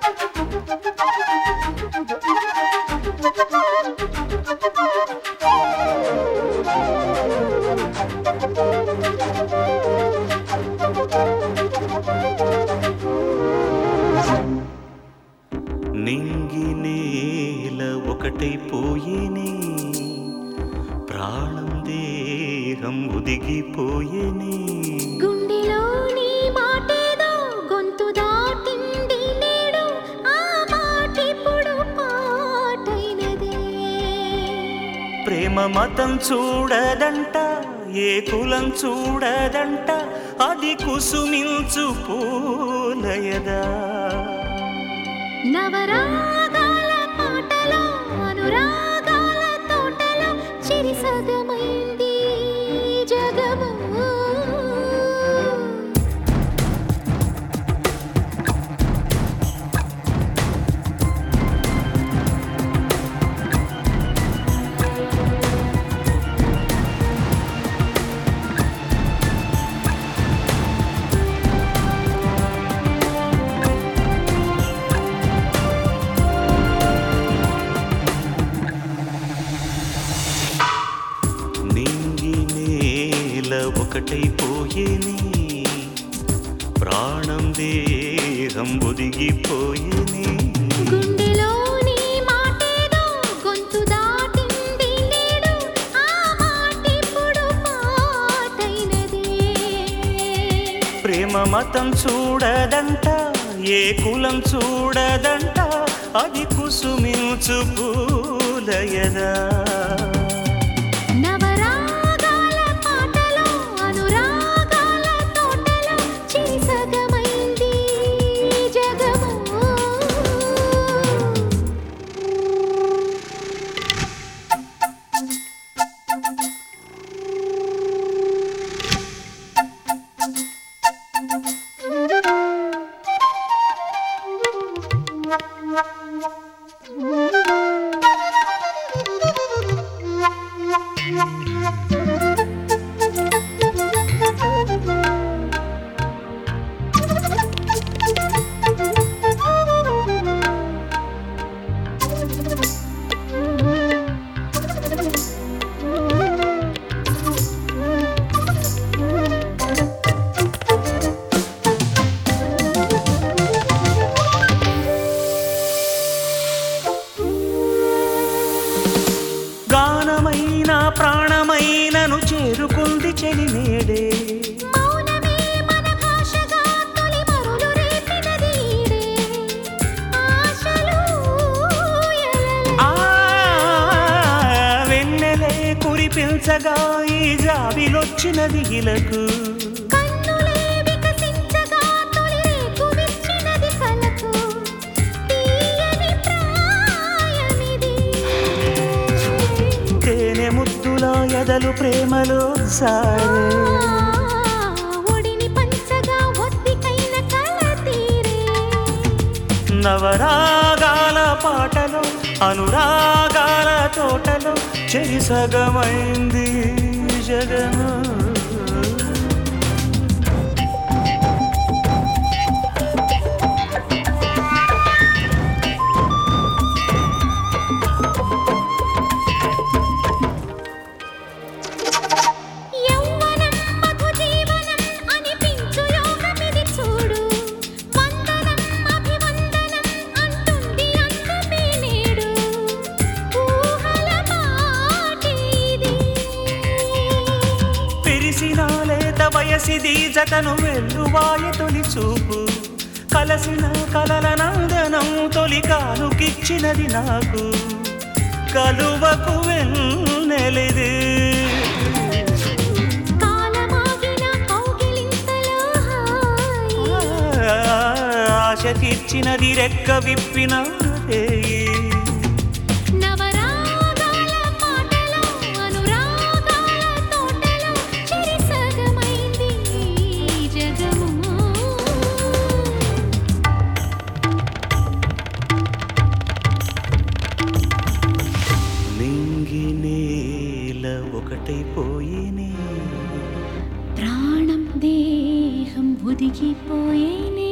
నింగి నేల ఒకటైపోయేనే ప్రాణం దేహం ఒదిగిపోయేనే గుండెలోని మాటేదో గొంతు దాటింది నేడు ఆ మాటిప్పుడు పాటైనదే ప్రేమ మతం చూడదంట ఏ కులం చూడదంట అది కుసుమించు పూలయదా నవరాగాల పాటలో అనురాగాల తోటలో చిరిసగమైంది జగము నింగి నేల ఒకటైపోయేనే ప్రాణం దేహం ఒదిగిపోయేనే గుండెలోని మాటేదో గొంతు దాటింది నేడు ఆ మాటిప్పుడు పాటైనదే ప్రేమ మతం చూడదంట ఏ కులం చూడదంట అది కుసుమించు పూలయదా నవరాగాల పాటలో అనురాగాల తోటలో చిరిసగమైంది జగము గానమైన ప్రాణమైనను చేరుకుంది చెలినేడే మౌనమే మన భాషగా తొలి మరులు రేపినది ఈడే. ఆశలు ఎలలే ఆ వెన్నెలే కురిపించగా ఈ జాబిలొచ్చినది ఇలకు కన్నులే వికసించగా తొలి రేకు విచ్చినది కలకు. తీయని ప్రాయమిది. తేనె ముద్దుల ఎదలు ప్రేమలో సారే ఆ, ఒడిని పంచగా ఒత్తికైన కల తీరే. నవరాగాల పాటలో అనురాగాల తోటలో చెరిసగమైంది జగము యౌవనం మధు జీవనం అనిపించు యోగమిది చూడు. వందనం అభివందనం అంటుంది అందమే నేడు. ఊహల మాటేది. పెరిసిన లేత వయసిది జతను వెల్లువాయ తొలి చూపు కలసిన కలల నందనం తొలి కానుకిచ్చినది నాకు కలువకు వెన్నెలిది కాలమాగిన కౌగిలింతలో హాయి. ఆశకిచ్చినది రెక్క విప్పిన రేయి. నవరాగాల పాటలో అనురాగాల తోటలో చిరిసగమైంది జగము నింగి నేల ఒకటైపోయినే ప్రాణం దేహం ఒదిగిపోయేనే